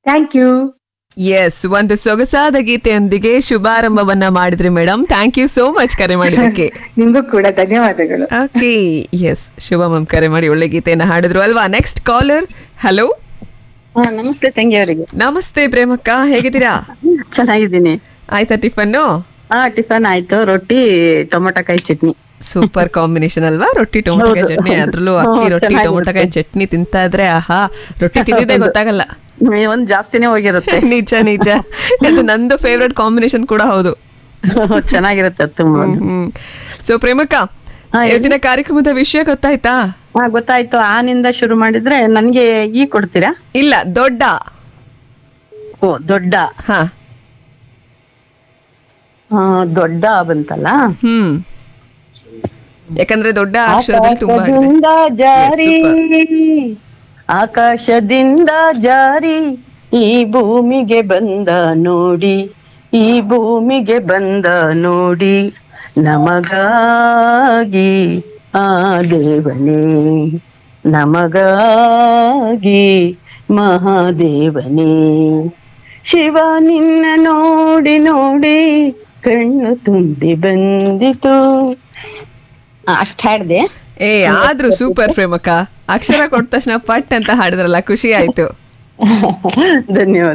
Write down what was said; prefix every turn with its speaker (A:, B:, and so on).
A: Thank U
B: S ಒಂದು ಸೊಗಸಾದ ಗೀತೆಯೊಂದಿಗೆ ಶುಭಾರಂಭವನ್ನ ಮಾಡಿದ್ರಿ madam thank you so much ಕರೆ ಮಾಡಿದ್ದಕ್ಕೆ
A: ನಿಮ್ಗೂ ಕೂಡ ಧನ್ಯವಾದಗಳು
B: ಓಕೆ ಎಸ್ ಶುಭ ಮ್ಯಾಮ್ ಕರೆ ಮಾಡಿ ಒಳ್ಳೆ ಗೀತೆಯನ್ನ ಹಾಡಿದ್ರು ಅಲ್ವಾ ನೆಕ್ಸ್ಟ್ ಕಾಲರ್ ಹಲೋ
C: ಹಾ ನಮಸ್ತೆ ತಂಗಿಯವರಿಗೆ
B: ನಮಸ್ತೆ ಪ್ರೇಮಕ್ಕ ಹೇಗಿದ್ದೀರಾ
C: ಚೆನ್ನಾಗಿದ್ದೀನಿ
B: ಆಯ್ತಾ ಟಿಫನ್ನು
C: ಹಾ ಟಿಫನ್ ಆಯ್ತು ರೊಟ್ಟಿ ಟೊಮೊಟೊಕಾಯಿ ಚಟ್ನಿ
B: ಸೂಪರ್ ಕಾಂಬಿನೇಷನ್ ಅಲ್ವಾ ರೊಟ್ಟಿ ಟೊಮೊಟೊಕಾಯಿ
C: ಹೌದು.
B: ಚಟ್ನಿ ಅದ್ರಲ್ಲೂ ಅಕ್ಕಿ
C: ಹ್ಮ್,
B: ರೊಟ್ಟಿ
C: ಚೆನ್ನಾಗಿರುತ್ತೆ.
B: ಟೊಮೊಟೊಕಾಯಿ ಚಟ್ನಿ ತಿಂತಾ ಇದ್ರೆ ಆಹಾ ರೊಟ್ಟಿ ತಿಂದಿದ್ದೆ ಗೊತ್ತಾಗಲ್ಲ
C: ಒಂದ್ ಜಾಸ್ತಿನೇ ಹೋಗಿರುತ್ತೆ
B: ನಿಜ ನಿಜ ಅದು ನಂದು ಫೇವ್ರೆಟ್ ಕಾಂಬಿನೇಷನ್ ಕೂಡ ಹೌದು
C: ಚೆನ್ನಾಗಿರುತ್ತೆ ಅದು ತುಂಬಾ
B: ಹ್ಮ್ ಸೊ ಪ್ರೇಮಕ್ಕ
C: ಹಾ, ಹೇಳಿ.
B: ಇವತ್ತಿನ ಕಾರ್ಯಕ್ರಮದ ವಿಷಯ ಗೊತ್ತಾಯ್ತಾ
C: ಹಾ ಗೊತ್ತಾಯ್ತು ಆನಿಂದ ಶುರು ಮಾಡಿದ್ರೆ ನನ್ಗೆ ಈ ಕೊಡ್ತೀರಾ
B: ಇಲ್ಲ ದೊಡ್ಡ
C: ಓ ದೊಡ್ಡ
B: ಹಾ
C: ಆ, ದೊಡ್ಡ ಬಂತಲ್ಲ
B: ಹ್ಮ್ ಯಾಕಂದ್ರೆ ದೊಡ್ಡ ಅಕ್ಷರದಲ್ಲಿ ತುಂಬಾ ಇದೆ
C: ಆಕಾಶದಿಂದ ಜಾರಿ
B: Yes,
C: ಆಕಾಶದಿಂದ ಜಾರಿ ಈ ಭೂಮಿಗೆ ಬಂದ ನೋಡಿ ಈ ಭೂಮಿಗೆ ಬಂದ ನೋಡಿ ನಮಗಾಗಿ ಆ ದೇವನೇ ನಮಗಾಗಿ ಮಹಾದೇವನೇ ಶಿವ ನಿನ್ನ ನೋಡಿ ನೋಡಿ ಕಣ್ಣು ತುಂಬಿ ಬಂದಿತು ಅಷ್ಟ ಹಾಡ್ದೆ
B: ಏ ಆದ್ರೂ ಸೂಪರ್ ಪ್ರೇಮಕ್ಕ ಅಕ್ಷರ ಕೊಟ್ಟ ತಕ್ಷಣ ಪಟ್ ಅಂತ ಹಾಡಿದ್ರಲ್ಲ ಖುಷಿ ಆಯ್ತು
C: ಧನ್ಯವಾದ